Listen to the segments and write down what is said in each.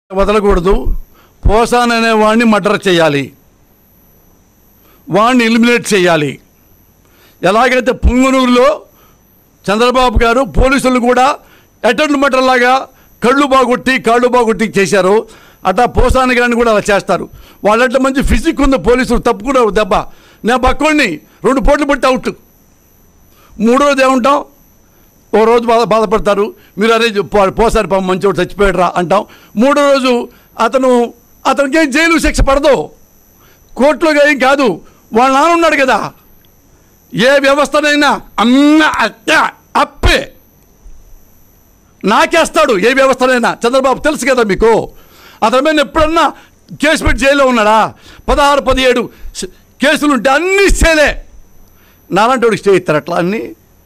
వదలకూడదు పోసాన్ అనే వాడిని మర్డర్ చేయాలి వాడిని ఎలిమినేట్ చేయాలి ఎలాగైతే పుంగనూరులో చంద్రబాబు గారు పోలీసులు కూడా అటెండ్ మటర్ లాగా కళ్ళు బాగొట్టి కాళ్ళు బాగొట్టి చేశారు అట్లా పోసాని గారిని కూడా అలా చేస్తారు వాళ్ళంటే మంచి ఫిజిక్ ఉంది పోలీసులు తప్పుకున్నారు దెబ్బ నేను పక్కోడిని రెండు పోట్లు పెట్టి అవుట్ మూడో రోజు ఏమంటాం ఓ రోజు బాధ బాధపడతారు మీరు అరే పో- పోసారి పాపం మంచోడు చచ్చిపోయాడు రా అంటాం మూడో రోజు అతను అతనికి ఏం జైలు శిక్ష పడదు కోర్టులో ఏం కాదు వాళ్ళ నాన్న ఉన్నాడు కదా ఏ వ్యవస్థనైనా అన్న అక్క అప్పే నాకేస్తాడు ఏ వ్యవస్థనైనా చంద్రబాబు తెలుసు కదా మీకు అతని మీద ఎప్పుడన్నా కేసు పెట్టి జైల్లో ఉన్నాడా పదహారు పదిహేడు స- కేసులు ఉంటే అన్ని స్టేలే నాలాంటి వాడికి స్టే ఇస్తారు అట్లా అన్నీ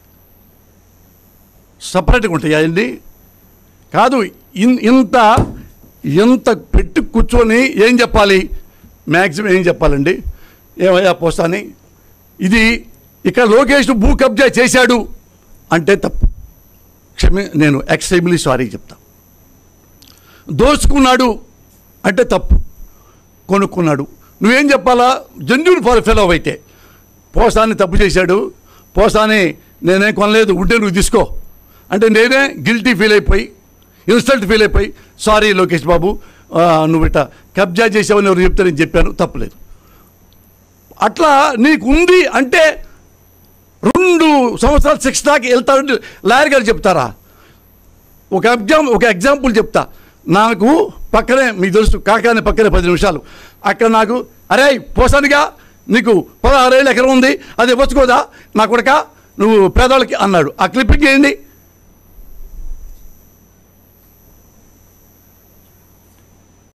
సపరేట్గా ఉంటాయి అవన్నీ కాదు ఇన్- ఇంత ఇంత పెట్టి కూర్చొని ఏం చెప్పాలి మ్యాక్సిమం ఏం చెప్పాలండి ఏమయ్యా పోస్తాని ఇది ఇక్కడ లోకేష్ భూ కబ్జా చేశాడు అంటే తప్పు క్షమి నేను ఎక్స్ట్రీమ్లీ సారీ చెప్తా దోచుకున్నాడు అంటే తప్పు కొనుక్కున్నాడు నువ్వేం చెప్పాలా జెన్యున్ ఫర్ ఫెలో అయితే పోసాని తప్పు చేశాడు పోసాని నేనేం కొనలేదు ఉంటే నువ్వు తీసుకో అంటే నేనే గిల్టీ ఫీల్ అయిపోయి ఇన్సల్ట్ ఫీల్ అయిపోయి సారీ లోకేష్ బాబు ఆ, నువ్వు ఇట్లా కబ్జా చేసావని ఎవరు చెప్తే నేను చెప్పాను తప్పలేదు అట్లా నీకు ఉంది అంటే రెండు సంవత్సరాలు శిక్ష దాకా వెళ్తారంటే లాయర్ గారు చెప్తారా ఒక ఎగ్జామ్ ఒక ఎగ్జాంపుల్ చెప్తా నాకు పక్కనే మీకు తెలుసు కాకాని పక్కనే పది నిమిషాలు అక్కడ నాకు అరే పోసానిగా నీకు పదహారేళ్ళు ఎకరం ఉంది అది వచ్చుకోదా నా కొడక నువ్వు పేదవాళ్ళకి అన్నాడు ఆ క్లిప్పింగ్ ఏంటి